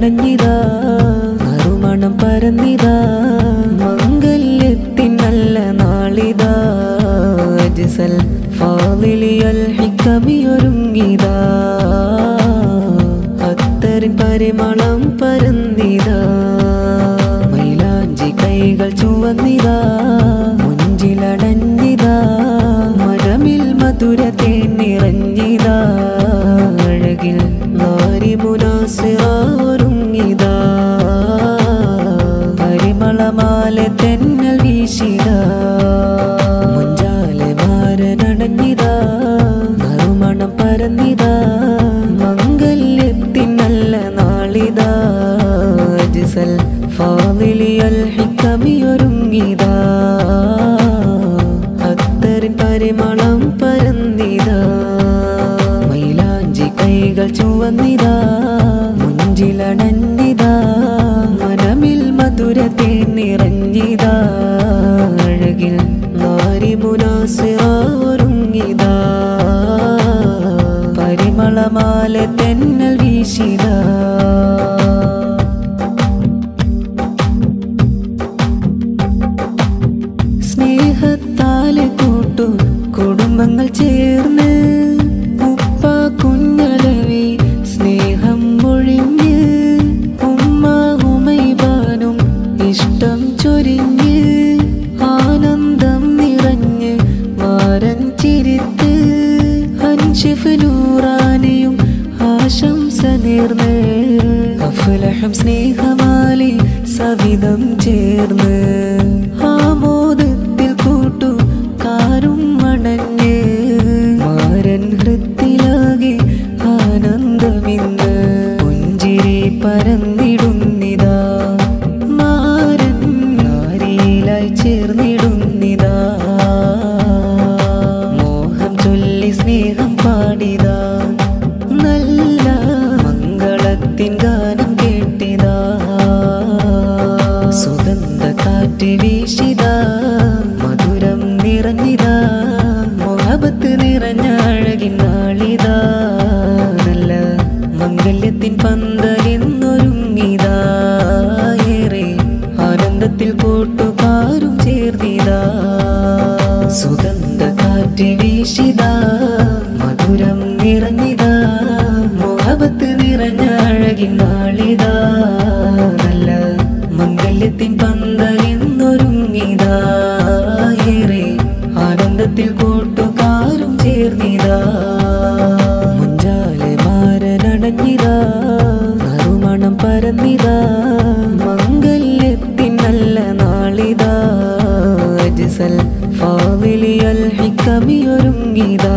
നനഞ്ഞിതാ നറുമണം പരന്നിതാ മംഗല്യത്തിൻ നല്ല നാളിതാ അജ്സൽ ഫാളിലിയൽ ഹിക്കമിയൊരുങ്ങിതാ അത്തറിൻ പരിമളം പരന്നിതാ മൈലാഞ്ചി കൈകൾ ചുവന്നിതാ മുഞ്ചിലടഞ്ഞിതാ മനമിൽ മധുരത്തെ നിറഞ്ഞിതാ അഴകിൽ നാരി മുനാസിറൊരുങ്ങിതാ പരിമളമാല തെന്നൽ വീശിതാ മുഞ്ചാലെ മാരനടഞ്ഞിതാ നറുമണം പരന്നിതാ മംഗല്യത്തിൻ നല്ല നാളിതാ അജ്സൽ ഫാളിലിയൽ ഹിക്കമിയൊരുങ്ങിതാ അത്തറിൻ പരിമളം പരന്നിതാ മൈലാഞ്ചി കൈകൾ ചുവന്നിതാ മുഞ്ചിലടഞ്ഞിതാ മനമിൽ മധുരത്തെ നിറഞ്ഞിതാ അഴകിൽ നാരി മുനാസിറൊരുങ്ങിതാ പരിമളമാല തെന്നൽ വീശിതാ സ്നേഹത്താലെ കൂട്ടു കുടുംബങ്ങൾ ചേർന്ന് ഉപ്പ കുഞ്ഞളവി സ്നേഹം ഒഴിഞ്ഞ് ഉമ്മ ഉമൈബാനും ഇഷ്ടം ചൊരിഞ്ഞ് ആനന്ദം നിറഞ്ഞ് മാരൻ ചിരിത്ത് അൻഷിഫ് നൂറാനിയും ആശംസ നേർന്ന് അഫ്ലഹം സ്നേഹമാലി സവിധം ചേർന്ന് ആമോദത്തിൽ കൂട്ടു കാരും മണഞ്ഞ് മാരൻ ഹൃത്തിലാകെ ആനന്ദമിന്ന് പുഞ്ചിരി പരന്നിടുന്നിതാ മാരൻ നാരിയിലായി ചേർന്നിടുന്നിതാ മോഹം ചൊല്ലി സ്നേഹം പാടിതാ നല്ല മംഗളത്തിൻ ഗാനം കേട്ടിതാ സുഗന്ധ കാറ്റ് വീശിതാ മധുരം നിറഞ്ഞിതാ മുഹബത്ത് നിറഞ്ഞ അഴകിൻ നാളിതാ നല്ല മംഗല്യത്തിൻ പന്തലിന്നൊരുങ്ങിതാ ഏറെ ആനന്ദത്തിൽ കൂട്ടുകാരും ചേർന്നിതാ സുഗന്ധ കാറ്റ് വീശിതാ മധുരം നിറഞ്ഞിതാ മുഹബത്ത് നിറഞ്ഞ അഴകിൻ നാളിതാ നല്ല മംഗല്യത്തിൻ പന്തലിന്നൊരുങ്ങിതാ ഏറെ ആനന്ദത്തിൽ കൂട്ടുകാരും ചേർന്നിതാ മുഞ്ചാലെ മാരനടഞ്ഞിതാ നറുമണം പരന്നിതാ മംഗല്യത്തിൻ നല്ല നാളിതാ അജ്സൽ ഫാളിലിയൽ ഹിക്കമിയൊരുങ്ങിതാ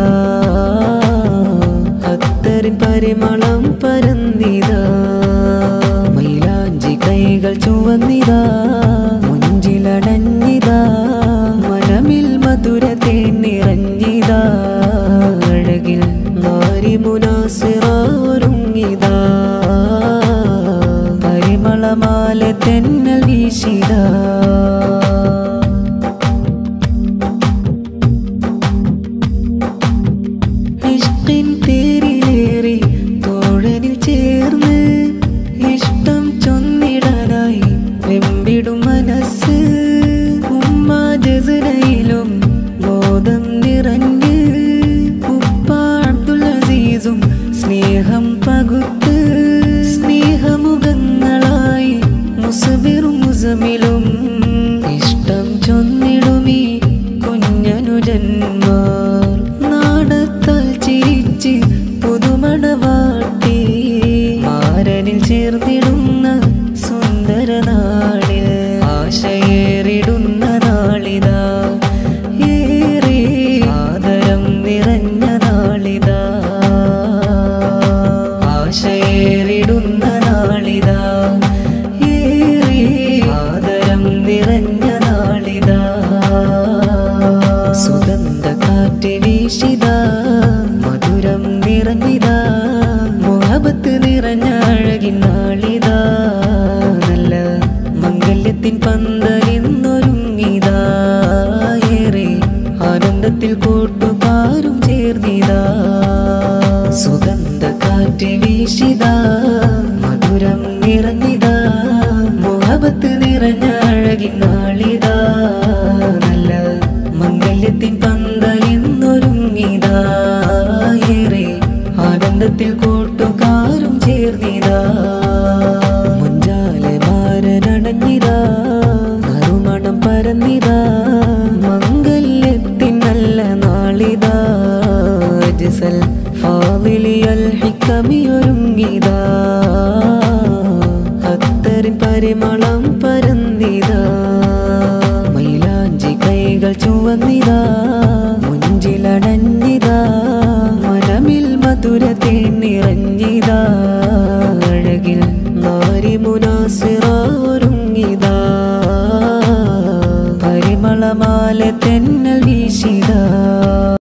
അത്തറിൻ പരിമളം പരന്നിതാ മൈലാഞ്ചി കൈകൾ ചുവന്നിതാ മുഞ്ചിലടഞ്ഞിതാ മനമിൽ മധുരത്തെ നിറഞ്ഞിതാ അഴകിൽ നാരി മുനാസിറൊരുങ്ങിതാ പരിമളമാല തെന്നൽ വീശിതാ ഇഷ്കിൻ തേരിലേറി തോഴനിൽ ചേർന്ന് ഇഷ്ടം ചൊന്നിടാനായി വെമ്പിടും മനസ്സ് ഉമ്മ ജസനയിലും ബോധം നിറഞ്ഞ് ഉപ്പ അബ്ദുൽ അസീസും സ്നേഹം പകുത്ത് സ്നേഹമുഖങ്ങളായി മുസബിറും മുസമിലും ഇഷ്ടം ചൊന്നിടുമീ കുഞ്ഞനുജന്മാർ നാടത്താൽ ചിരിച്ച് പുതുമണവാട്ടി മാരനിൽ ചേർന്നിടുന്ന സുന്ദര നാളിൽ ആശയേറിടുന്ന നാളിതാ ഏറെ ആദരം നിറഞ്ഞ നാളിതാ ആശയേറിടുന്ന നാളിതാ ഏറെ ആദരം നിറഞ്ഞ നാളിതാ സുഗന്ധ കാറ്റ് വീശിതാ മധുരം നിറഞ്ഞിതാ മുഹബത്ത് നിറഞ്ഞ അഴകിൻ നാളിതാ നല്ല മംഗല്യത്തിൻ പന്തലിന്നൊരുങ്ങിതാ ഏറെ ആനന്ദത്തിൽ കൂട്ടുകാരും ചേർന്നിതാ സുഗന്ധ കാറ്റ് വീശിതാ മധുരം നിറ നാളിതാ